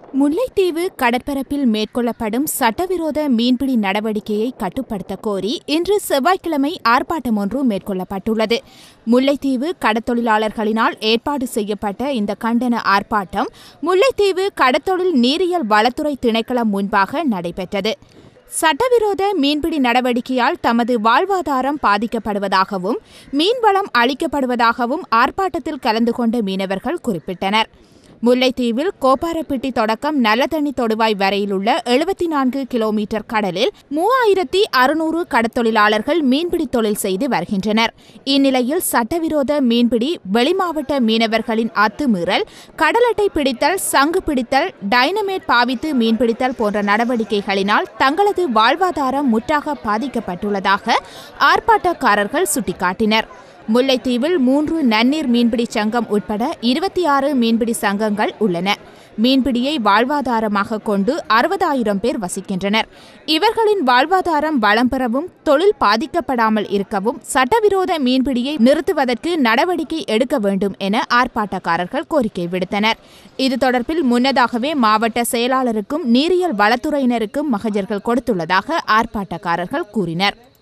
முல்லைத்தீவு கடற்பரப்பில் மேற்கொள்ளப்படும் சட்டவிரோத மீன்பிடி நடவடிக்கையை கட்டுப்படுத்த கோரி இன்று செவ்வாய்க்கிழமை ஆர்ப்பாட்டம் ஒன்று மேற்கொள்ளப்பட்டுள்ளது முல்லைத்தீவு கடத்தொழிலாளர்களினால் ஏற்பாடு செய்யப்பட்ட இந்த கண்டன ஆர்ப்பாட்டம் முல்லைத்தீவு கடத்தொழில் நீரியல் வளத்துறை திணைக்களம் முன்பாக நடைபெற்றது சட்டவிரோத மீன்பிடி நடவடிக்கையால் தமது வாழ்வாதாரம் பாதிக்கப்படுவதாகவும் மீன்வளம் அளிக்கப்படுவதாகவும் ஆர்ப்பாட்டத்தில் கலந்து கொண்ட மீனவர்கள் குறிப்பிட்டனர் முல்லைத்தீவில் கோப்பாரப்பிட்டி தொடக்கம் நல்லதண்ணி தொடுவாய் வரையிலுள்ள எழுபத்தி நான்கு கிலோமீட்டர் கடலில் மூவாயிரத்தி அறுநூறு கடத்தொழிலாளர்கள் மீன்பிடி தொழில் செய்து வருகின்றனர் இந்நிலையில் சட்டவிரோத மீன்பிடி வெளிமாவட்ட மீனவர்களின் அத்துமீறல் கடலட்டை பிடித்தல் சங்கு பிடித்தல் டைனமேட் பாவித்து மீன்பிடித்தல் போன்ற நடவடிக்கைகளினால் தங்களது வாழ்வாதாரம் முற்றாக பாதிக்கப்பட்டுள்ளதாக ஆர்ப்பாட்டக்காரர்கள் சுட்டிக்காட்டினர் முல்லைத்தீவில் மூன்று நன்னீர் மீன்பிடி சங்கம் உட்பட இருபத்தி ஆறு மீன்பிடி சங்கங்கள் உள்ளன மீன்பிடியை வாழ்வாதாரமாக கொண்டு அறுபதாயிரம் பேர் வசிக்கின்றனர் இவர்களின் வாழ்வாதாரம் வளம் பெறவும் தொழில் பாதிக்கப்படாமல் இருக்கவும் சட்டவிரோத மீன்பிடியை நிறுத்துவதற்கு நடவடிக்கை எடுக்க வேண்டும் என ஆர்ப்பாட்டக்காரர்கள் கோரிக்கை விடுத்தனர் இது தொடர்பில் முன்னதாகவே மாவட்ட செயலாளருக்கும் நீரியல் வளத்துறையினருக்கும் மகஜர்கள் கொடுத்துள்ளதாக ஆர்ப்பாட்டக்காரர்கள் கூறினர்